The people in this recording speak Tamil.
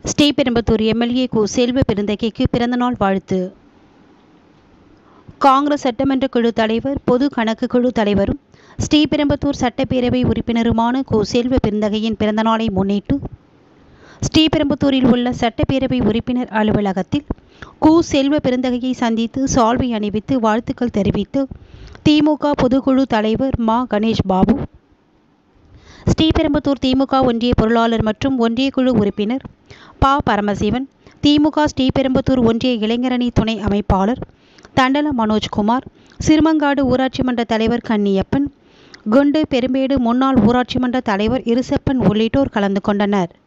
ஸ்ரீபெரும்புத்தூர் எம்எல்ஏ கு செல்வ பெருந்தகைக்கு பிறந்தநாள் வாழ்த்து காங்கிரஸ் சட்டமன்ற குழு தலைவர் பொது கணக்கு குழு தலைவரும் ஸ்ரீபெரும்புத்தூர் சட்டப்பேரவை உறுப்பினருமான கு செல்வ பெருந்தகையின் பிறந்தநாளை முன்னிட்டு ஸ்ரீபெரும்புத்தூரில் உள்ள சட்டப்பேரவை உறுப்பினர் அலுவலகத்தில் கு செல்வ பெருந்தகையை சந்தித்து சால்வை அணிவித்து வாழ்த்துக்கள் தெரிவித்து திமுக பொதுக்குழு தலைவர் மா கணேஷ் பாபு ஸ்ரீபெரும்புத்தூர் திமுக ஒன்றிய பொருளாளர் மற்றும் ஒன்றிய குழு உறுப்பினர் ப பரமசிவன் திமுக ஸ்ரீபெரும்புத்தூர் ஒன்றிய இளைஞரணி துணை அமைப்பாளர் தண்டல மனோஜ்குமார் சிறுமங்காடு ஊராட்சி மன்ற தலைவர் கன்னியப்பன் குண்டு பெரும்பேடு முன்னாள் ஊராட்சி மன்ற தலைவர் இருசப்பன் உள்ளிட்டோர் கலந்து கொண்டனர்